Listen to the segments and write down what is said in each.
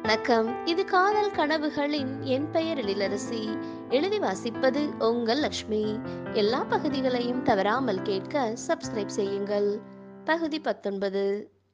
வணக்கம் இது காதல் கனவுகளின் என் பெயர் எழிலரசி எழுதி வாசிப்பது உங்கள் லக்ஷ்மி எல்லா பகுதிகளையும் தவறாமல் கேட்க சப்ஸ்கிரைப் செய்யுங்கள் பகுதி பத்தொன்பது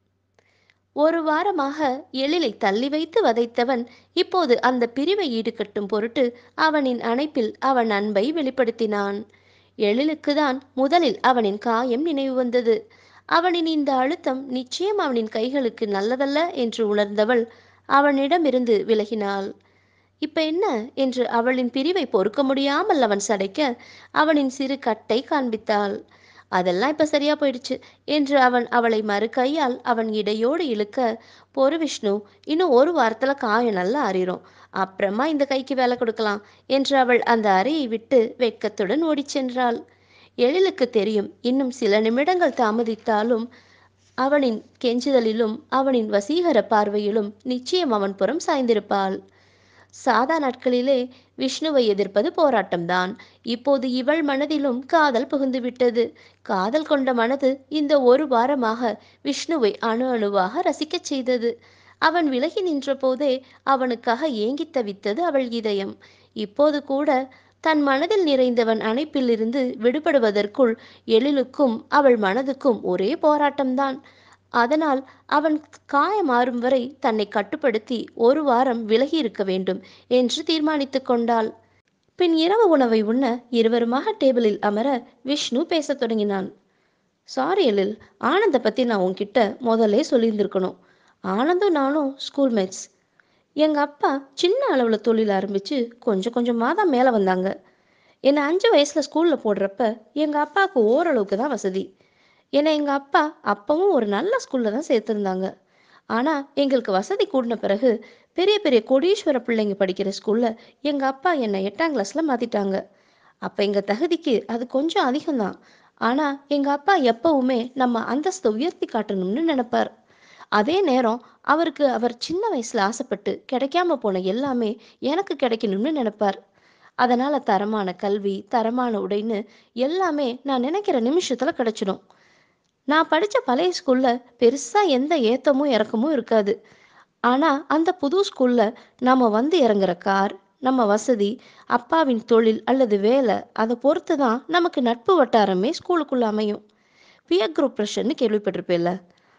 ஒரு வாரமாக எழிலை தள்ளி வைத்து வதைத்தவன் இப்போது அந்த பிரிவை ஈடுகட்டும் பொருட்டு அவனின் அணைப்பில் அவன் அன்பை வெளிப்படுத்தினான் எழிலுக்கு தான் முதலில் அவனின் காயம் நினைவு வந்தது அவனின் இந்த அழுத்தம் நிச்சயம் அவனின் கைகளுக்கு நல்லதல்ல என்று உணர்ந்தவள் அவனிடமிருந்து விலகினாள் இப்ப என்ன என்று அவளின் பிரிவை பொறுக்க முடியாமல் அவன் சடைக்க அவனின் சிறு கட்டை காண்பித்தாள் அதெல்லாம் இப்ப சரியா போயிடுச்சு என்று அவன் அவளை மறு கையால் அவன் இடையோடு இழுக்க பொறு விஷ்ணு இன்னும் ஒரு வாரத்துல காயம் நல்லா அறிரும் அப்புறமா இந்த கைக்கு வேலை கொடுக்கலாம் என்று அவள் அந்த அறையை விட்டு வெட்கத்துடன் ஓடிச் சென்றாள் எழிலுக்கு தெரியும் இன்னும் சில நிமிடங்கள் தாமதித்தாலும் அவனின் கெஞ்சுதலிலும் அவனின் வசீகர பார்வையிலும் நிச்சயம் அவன் புறம் சாய்ந்திருப்பாள் சாதா நாட்களிலே விஷ்ணுவை எதிர்ப்பது போராட்டம்தான் இப்போது இவள் மனதிலும் காதல் புகுந்துவிட்டது காதல் கொண்ட மனது இந்த ஒரு வாரமாக விஷ்ணுவை அணு அணுவாக ரசிக்கச் செய்தது அவன் விலகி நின்ற போதே அவனுக்காக ஏங்கித் தவித்தது அவள் இதயம் இப்போது கூட தன் மனதில் நிறைந்தவன் அணைப்பிலிருந்து விடுபடுவதற்குள் எழிலுக்கும் அவள் மனதுக்கும் ஒரே போராட்டம்தான் அதனால் அவன் காயமாறும் வரை தன்னை கட்டுப்படுத்தி ஒரு வாரம் விலகி இருக்க வேண்டும் என்று தீர்மானித்து கொண்டாள் பின் இரவு உணவை உண்ண இருவருமாக டேபிளில் அமர விஷ்ணு பேசத் தொடங்கினான் சாரி எழில் ஆனந்த பத்தி நான் உன்கிட்ட முதல்ல சொல்லியிருந்திருக்கணும் ஆனந்தும் நானும் ஸ்கூல் மேட்ஸ் எங்கள் அப்பா சின்ன அளவில் தொழில் ஆரம்பித்து கொஞ்சம் கொஞ்சமாக தான் மேலே வந்தாங்க என்னை அஞ்சு வயசில் ஸ்கூலில் போடுறப்ப எங்கள் அப்பாவுக்கு ஓரளவுக்கு தான் வசதி என்னை எங்கள் அப்பா அப்பவும் ஒரு நல்ல ஸ்கூலில் தான் சேர்த்துருந்தாங்க ஆனால் எங்களுக்கு வசதி கூடின பிறகு பெரிய பெரிய கோடீஸ்வர பிள்ளைங்க படிக்கிற ஸ்கூலில் எங்கள் அப்பா என்னை எட்டாம் கிளாஸில் மாற்றிட்டாங்க அப்போ எங்கள் தகுதிக்கு அது கொஞ்சம் அதிகம்தான் ஆனால் எங்கள் அப்பா எப்பவுமே நம்ம அந்தஸ்தை உயர்த்தி காட்டணும்னு நினைப்பார் அதே நேரம் அவருக்கு அவர் சின்ன வயசுல ஆசைப்பட்டு கிடைக்காம போன எல்லாமே எனக்கு கிடைக்கணும்னு நினைப்பார் அதனால தரமான கல்வி தரமான உடைன்னு எல்லாமே நான் நினைக்கிற நிமிஷத்துல கிடைச்சிடும் நான் படிச்ச பழைய ஸ்கூல்ல பெருசா எந்த ஏத்தமும் இறக்கமும் இருக்காது ஆனா அந்த புது ஸ்கூல்ல நாம வந்து இறங்குற கார் நம்ம வசதி அப்பாவின் தொழில் அல்லது வேலை அதை பொறுத்து தான் நமக்கு நட்பு வட்டாரமே ஸ்கூலுக்குள்ள அமையும் பியர் குரூப் ப்ரெஷர்னு கேள்விப்பட்டிருப்பேல்ல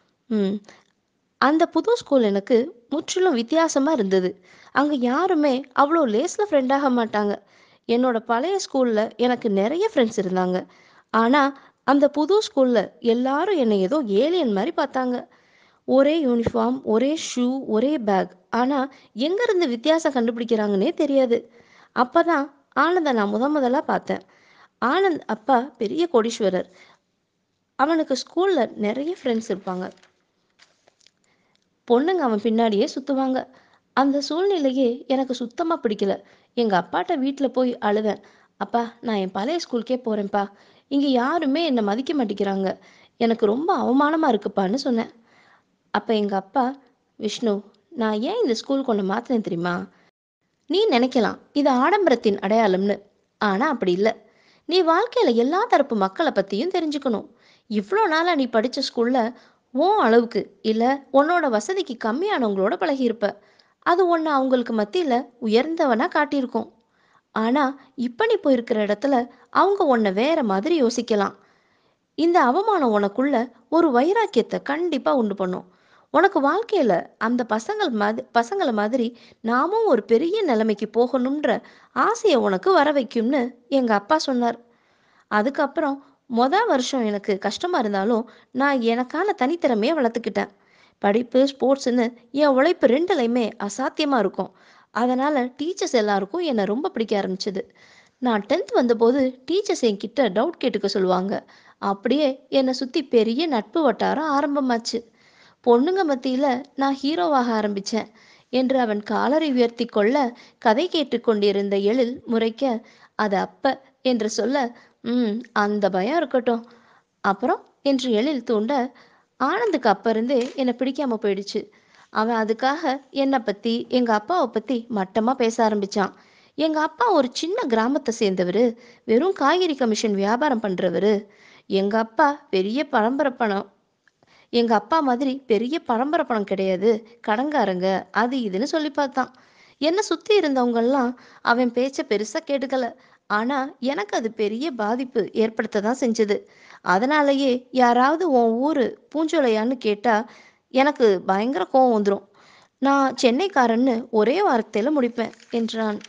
ம் அந்த புது ஸ்கூல் எனக்கு முற்றிலும் வித்தியாசமாக இருந்தது அங்கே யாருமே அவ்வளோ லேஸில் ஃப்ரெண்டாக மாட்டாங்க என்னோட பழைய ஸ்கூலில் எனக்கு நிறைய ஃப்ரெண்ட்ஸ் இருந்தாங்க ஆனால் அந்த புது ஸ்கூலில் எல்லாரும் என்னை ஏதோ ஏலியன் மாதிரி பார்த்தாங்க ஒரே யூனிஃபார்ம் ஒரே ஷூ ஒரே பேக் ஆனால் எங்கேருந்து வித்தியாசம் கண்டுபிடிக்கிறாங்கன்னே தெரியாது அப்போ தான் ஆனந்தை நான் முத முதலாக பார்த்தேன் ஆனந்த் அப்பா பெரிய கோடீஸ்வரர் அவனுக்கு ஸ்கூலில் நிறைய ஃப்ரெண்ட்ஸ் இருப்பாங்க பொண்ணுங்க அவன் பின்னாடியே சுற்றுவாங்க அந்த சூழ்நிலையே எனக்கு சுத்தமாக பிடிக்கல எங்கள் அப்பாட்ட வீட்டில் போய் அழுதேன் அப்பா நான் என் பழைய ஸ்கூலுக்கே போகிறேன்ப்பா இங்கே யாருமே என்னை மதிக்க மாட்டேங்கிறாங்க எனக்கு ரொம்ப அவமானமாக இருக்குப்பான்னு சொன்னேன் அப்போ எங்கள் அப்பா விஷ்ணு நான் ஏன் இந்த ஸ்கூலுக்கு ஒன்று மாற்றினேன் தெரியுமா நீ நினைக்கலாம் இது ஆடம்பரத்தின் அடையாளம்னு ஆனால் அப்படி இல்லை நீ வாழ்க்கையில் எல்லா தரப்பு மக்களை பற்றியும் தெரிஞ்சுக்கணும் இவ்வளோ நாளாக நீ படித்த ஸ்கூலில் உன் அளவுக்கு இல்லை உன்னோட வசதிக்கு கம்மியானவங்களோட பழகியிருப்ப அது ஒன்று அவங்களுக்கு மத்தியில் உயர்ந்தவனாக காட்டியிருக்கும் ஆனால் இப்போ நீ போயிருக்கிற இடத்துல அவங்க உன்னை வேற மாதிரி யோசிக்கலாம் இந்த அவமானம் உனக்குள்ள ஒரு வைராக்கியத்தை கண்டிப்பாக உண்டு பண்ணும் உனக்கு வாழ்க்கையில் அந்த பசங்கள் மாதிரி பசங்களை மாதிரி நாமும் ஒரு பெரிய நிலைமைக்கு போகணுன்ற ஆசையை உனக்கு வர வைக்கும்னு எங்கள் அப்பா சொன்னார் அதுக்கப்புறம் மொத வருஷம் எனக்கு கஷ்டமாக இருந்தாலும் நான் எனக்கான தனித்திறமையை வளர்த்துக்கிட்டேன் படிப்பு ஸ்போர்ட்ஸ்னு என் உழைப்பு ரெண்டுலையுமே அசாத்தியமாக இருக்கும் அதனால் டீச்சர்ஸ் எல்லாருக்கும் என்னை ரொம்ப பிடிக்க ஆரம்பிச்சது நான் டென்த் வந்தபோது டீச்சர்ஸ் என்கிட்ட டவுட் கேட்டுக்க சொல்லுவாங்க அப்படியே என்னை சுற்றி பெரிய நட்பு வட்டாரம் ஆரம்பமாச்சு பொண்ணுங்க மத்தியில் நான் ஹீரோவாக ஆரம்பித்தேன் என்று அவன் காலரை உயர்த்தி கொள்ள கதை கேட்டுக்கொண்டிருந்த எழில் முறைக்க அது அப்ப என்று சொல்ல ம் அந்த பயம் இருக்கட்டும் அப்புறம் என்று எழில் தூண்ட ஆனந்துக்கு அப்ப இருந்தே என்னை பிடிக்காம போயிடுச்சு அவன் அதுக்காக என்னை பத்தி எங்க அப்பாவை பத்தி மட்டமா பேச ஆரம்பிச்சான் எங்க அப்பா ஒரு சின்ன கிராமத்தை சேர்ந்தவர் வெறும் காய்கறி கமிஷன் வியாபாரம் பண்றவர் எங்க அப்பா பெரிய பரம்பரை பணம் எங்க அப்பா மாதிரி பெரிய பரம்பரை பணம் கிடையாது கடன்காரங்க அது இதுன்னு சொல்லி பார்த்தான் என்னை சுத்தி இருந்தவங்கெல்லாம் அவன் பேச்ச பெருசா கேட்டுக்கல ஆனா எனக்கு அது பெரிய பாதிப்பு ஏற்படுத்த தான் செஞ்சது அதனாலயே யாராவது உன் ஊரு பூஞ்சோலையான்னு கேட்டா எனக்கு பயங்கர கோவம் வந்துடும் நான் சென்னைக்காரன்னு ஒரே வார்த்தையில முடிப்பேன் என்றான்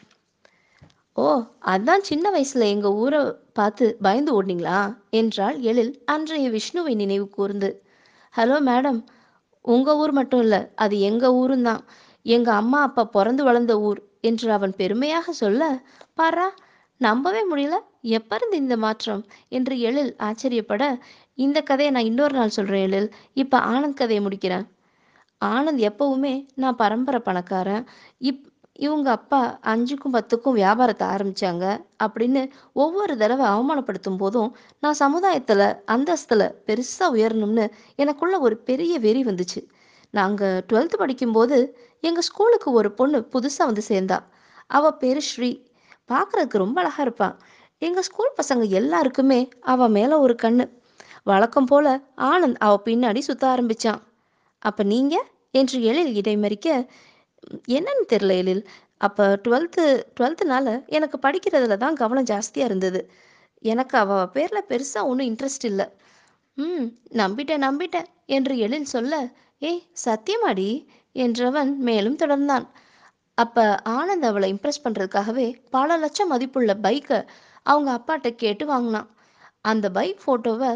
ஓ அதான் சின்ன வயசுல எங்க ஊரை பார்த்து பயந்து ஓடுனீங்களா என்றாள் எழில் அன்றைய விஷ்ணுவை நினைவு கூர்ந்து ஹலோ மேடம் உங்க ஊர் மட்டும் இல்ல அது எங்க ஊரும் தான் எங்க அம்மா அப்பா பிறந்து வளர்ந்த ஊர் என்று அவன் பெருமையாக சொல்ல பாரா நம்பவே முடியல எப்ப இருந்து இந்த மாற்றம் என்று எழில் ஆச்சரியப்பட இந்த கதையை நான் இன்னொரு நாள் சொல்றேன் எழில் இப்ப ஆனந்த் கதையை முடிக்கிறேன் ஆனந்த் எப்பவுமே நான் பரம்பரை பணக்காரன் இப் இவங்க அப்பா அஞ்சுக்கும் பத்துக்கும் வியாபாரத்தை ஆரம்பிச்சாங்க அப்படின்னு ஒவ்வொரு தடவை அவமானப்படுத்தும் போதும் நான் சமுதாயத்துல அந்தஸ்துல பெருசா உயரணும்னு எனக்குள்ள ஒரு பெரிய வெறி வந்துச்சு நாங்க டுவெல்த் படிக்கும்போது எங்க ஸ்கூலுக்கு ஒரு பொண்ணு புதுசா வந்து சேர்ந்தா அவ பேரு ஸ்ரீ பார்க்கறதுக்கு ரொம்ப அழகா இருப்பா எங்க ஸ்கூல் பசங்க எல்லாருக்குமே அவ மேல ஒரு கண்ணு வழக்கம் போல ஆனந்த் அவ பின்னாடி சுத்த ஆரம்பிச்சான் அப்ப நீங்க என்று எழில் இடைமறிக்க "ம், என்னன்னு தெரியல எழில் அப்ப டுவெல்த்து டுவெல்த்துனால எனக்கு படிக்கிறதுல தான் கவனம் ஜாஸ்தியா இருந்தது எனக்கு அவ பேர்ல பெருசா ஒன்றும் இன்ட்ரெஸ்ட் இல்லை ம் நம்பிட்டேன் நம்பிட்டேன் என்று எழில் சொல்ல ஏய் சத்தியமாடி என்றவன் மேலும் தொடர்ந்தான் அப்ப ஆனந்த் அவளை இம்ப்ரெஸ் பண்றதுக்காகவே பல லட்சம் மதிப்புள்ள பைக்கை அவங்க அப்பாட்ட கேட்டு வாங்கினான் அந்த பைக் போட்டோவை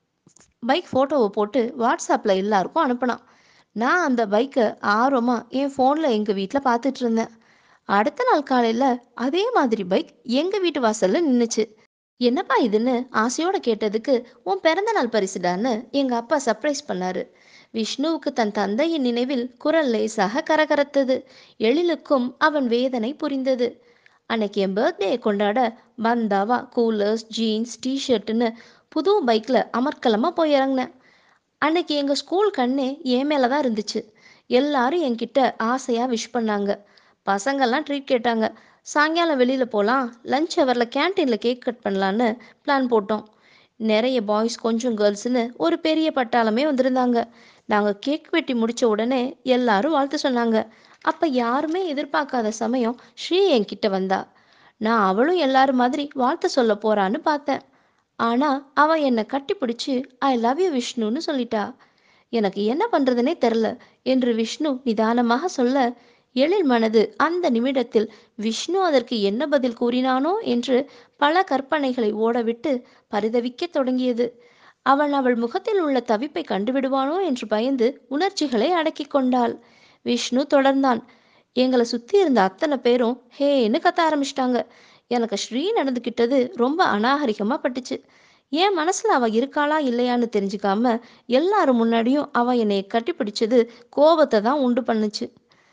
பைக் ஃபோட்டோவை போட்டு வாட்ஸ்அப்பில் எல்லாருக்கும் அனுப்பினான் நான் அந்த பைக்கை ஆர்வமாக என் ஃபோனில் எங்கள் வீட்டில் பார்த்துட்டு இருந்தேன் அடுத்த நாள் காலையில் அதே மாதிரி பைக் எங்கள் வீட்டு வாசலில் நின்றுச்சு என்னப்பா இதுன்னு ஆசையோட கேட்டதுக்கு உன் பிறந்த நாள் பரிசுடான்னு எங்கள் அப்பா சர்ப்ரைஸ் பண்ணாரு விஷ்ணுவுக்கு தன் தந்தையின் நினைவில் குரல் லேசாக கரகரத்தது எழிலுக்கும் அவன் வேதனை புரிந்தது அன்னைக்கு என் பர்த்டே கொண்டாட பந்தாவா கூலர்ஸ் ஜீன்ஸ் டிஷர்ட்டுன்னு புது பைக்கில் அமர்க்கலமாக போய் இறங்கினேன் அன்னைக்கு எங்கள் ஸ்கூல் கண்ணே என் மேலே தான் இருந்துச்சு எல்லாரும் என்கிட்ட ஆசையாக விஷ் பண்ணாங்க பசங்கள்லாம் ட்ரீட் கேட்டாங்க சாயங்காலம் வெளியில் போகலாம் லஞ்ச் ஹவரில் கேன்டீனில் கேக் கட் பண்ணலான்னு பிளான் போட்டோம் நிறைய பாய்ஸ் கொஞ்சம் கேர்ள்ஸ்னு ஒரு பெரிய பட்டாளமே வந்திருந்தாங்க நாங்கள் கேக் வெட்டி முடிச்ச உடனே எல்லாரும் வாழ்த்து சொன்னாங்க அப்போ யாருமே எதிர்பார்க்காத சமயம் ஸ்ரீ என்கிட்ட வந்தா நான் அவளும் எல்லாரும் மாதிரி வாழ்த்து சொல்ல போறான்னு பார்த்தேன் ஆனா அவ என்னை கட்டி பிடிச்சு ஐ லவ் யூ விஷ்ணுன்னு சொல்லிட்டா எனக்கு என்ன பண்றதுனே தெரில என்று விஷ்ணு நிதானமாக சொல்ல எழில் மனது அந்த நிமிடத்தில் விஷ்ணு அதற்கு என்ன பதில் கூறினானோ என்று பல கற்பனைகளை ஓடவிட்டு பரிதவிக்கத் தொடங்கியது அவன் அவள் முகத்தில் உள்ள தவிப்பை கண்டுவிடுவானோ என்று பயந்து உணர்ச்சிகளை அடக்கிக் கொண்டாள் விஷ்ணு தொடர்ந்தான் எங்களை சுத்தி இருந்த அத்தனை பேரும் ஹேன்னு கத்த ஆரம்பிச்சிட்டாங்க எனக்கு ஸ்ரீ நடந்துக்கிட்டது ரொம்ப அநாகரிகமா பட்டுச்சு என் மனசுல அவ இருக்காளா இல்லையான்னு தெரிஞ்சுக்காம எல்லாரும் முன்னாடியும் அவ என்னை கட்டிப்பிடிச்சது கோபத்தை தான் உண்டு பண்ணுச்சு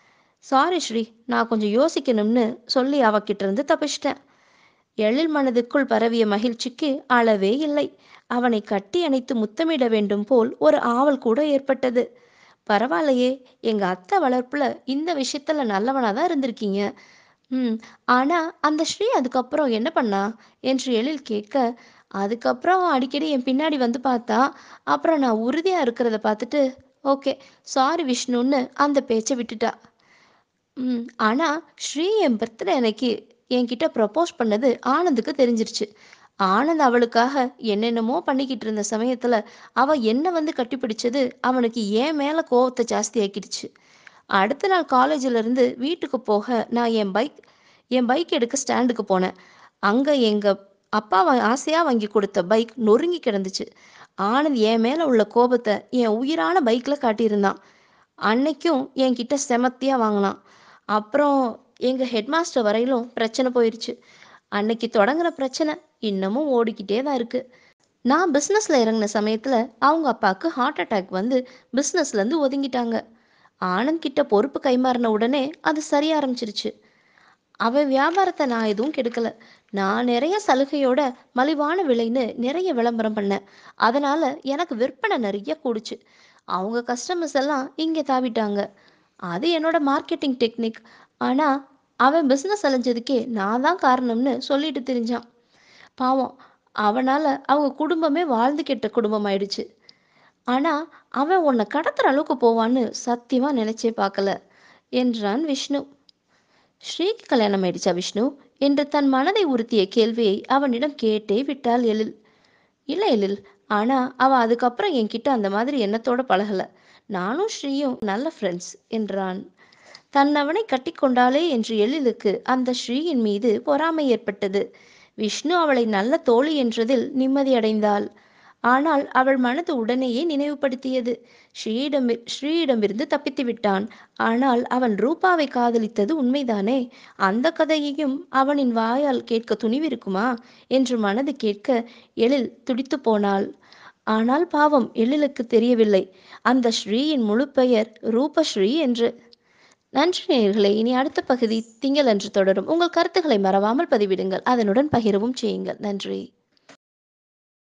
சாரி ஸ்ரீ நான் கொஞ்சம் யோசிக்கணும்னு சொல்லி அவகிட்ட இருந்து தப்பிச்சிட்டேன் எழில் மனதுக்குள் பரவிய மகிழ்ச்சிக்கு அளவே இல்லை அவனை கட்டி அணைத்து முத்தமிட வேண்டும் போல் ஒரு ஆவல் கூட ஏற்பட்டது பரவாயில்லையே எங்க அத்தை வளர்ப்புல இந்த விஷயத்துல நல்லவனா தான் இருந்திருக்கீங்க ம் ஆனா அந்த ஸ்ரீ அதுக்கப்புறம் என்ன பண்ணா என்று எழில் கேட்க அதுக்கப்புறம் அவன் அடிக்கடி என் பின்னாடி வந்து பார்த்தா அப்புறம் நான் உறுதியா இருக்கிறத பார்த்துட்டு ஓகே சாரி விஷ்ணுன்னு அந்த பேச்சை விட்டுட்டா ம் ஆனா ஸ்ரீ என் பர்த்டே அன்னைக்கு என்கிட்ட ப்ரப்போஸ் பண்ணது ஆனந்துக்கு தெரிஞ்சிருச்சு ஆனந்த் அவளுக்காக என்னென்னமோ பண்ணிக்கிட்டு இருந்த சமயத்துல அவ என்ன வந்து கட்டிப்பிடிச்சது அவனுக்கு ஏன் மேல கோவத்தை ஜாஸ்தி ஆக்கிடுச்சு அடுத்த நாள் காலேஜ்ல இருந்து வீட்டுக்கு போக நான் என் பைக் என் பைக் எடுக்க ஸ்டாண்டுக்கு போனேன் அங்க எங்க அப்பா வா- ஆசையா வாங்கி கொடுத்த பைக் நொறுங்கி கிடந்துச்சு ஆனந்த் என் மேல உள்ள கோபத்தை என் உயிரான பைக்ல காட்டியிருந்தான் அன்னைக்கும் என்கிட்ட செமத்தியா வாங்கினான் அப்புறம் எங்க ஹெட்மாஸ்டர் வரையிலும் பிரச்சனை போயிருச்சு அன்னைக்கு தொடங்குன பிரச்சனை இன்னமும் ஓடிக்கிட்டே தான் இருக்கு நான் பிஸ்னஸ்ல இறங்கின சமயத்துல அவங்க அப்பாவுக்கு ஹார்ட் அட்டாக் வந்து பிஸ்னஸ்ல இருந்து ஒதுங்கிட்டாங்க ஆனந்த் கிட்ட பொறுப்பு கைமாறின உடனே அது சரிய ஆரம்பிச்சிருச்சு அவன் வியாபாரத்தை நான் எதுவும் கெடுக்கல நான் நிறைய சலுகையோட மலிவான விலைன்னு நிறைய விளம்பரம் பண்ணேன் அதனால எனக்கு விற்பனை நிறைய கூடுச்சு அவங்க கஸ்டமர்ஸ் எல்லாம் இங்கே தாவிட்டாங்க அது என்னோட மார்க்கெட்டிங் டெக்னிக் ஆனா அவன் பிஸ்னஸ் அலைஞ்சதுக்கே நான் தான் காரணம்னு சொல்லிட்டு திரிஞ்சான் பாவம் அவனால அவங்க குடும்பமே வாழ்ந்து கெட்ட குடும்பம் ஆயிடுச்சு ஆனா அவன் உன்னை கடத்துற அளவுக்கு போவான்னு சத்தியமா நினைச்சே பார்க்கல என்றான் விஷ்ணு ஸ்ரீக்கு கல்யாணம் ஆயிடுச்சா விஷ்ணு என்று தன் மனதை உறுத்திய கேள்வியை அவனிடம் கேட்டே விட்டாள் எழில் இல்லை எழில் ஆனா அவ அதுக்கப்புறம் என்கிட்ட அந்த மாதிரி எண்ணத்தோட பழகல நானும் ஸ்ரீயும் நல்ல ஃப்ரெண்ட்ஸ் என்றான் தன் அவனை கட்டிக்கொண்டாளே என்று எழிலுக்கு அந்த ஸ்ரீயின் மீது பொறாமை ஏற்பட்டது விஷ்ணு அவளை நல்ல தோழி என்றதில் நிம்மதியடைந்தாள் ஆனால் அவள் மனது உடனேயே நினைவுபடுத்தியது ஸ்ரீயிடம் ஸ்ரீயிடமிருந்து தப்பித்து விட்டான் ஆனால் அவன் ரூபாவை காதலித்தது உண்மைதானே அந்த கதையையும் அவனின் வாயால் கேட்க துணிவிருக்குமா என்று மனது கேட்க எழில் துடித்து போனாள் ஆனால் பாவம் எழிலுக்கு தெரியவில்லை அந்த ஸ்ரீயின் முழு பெயர் ரூபஸ்ரீ என்று நன்றி நேயர்களே இனி அடுத்த பகுதி திங்களன்று தொடரும் உங்கள் கருத்துக்களை மறவாமல் பதிவிடுங்கள் அதனுடன் பகிரவும் செய்யுங்கள் நன்றி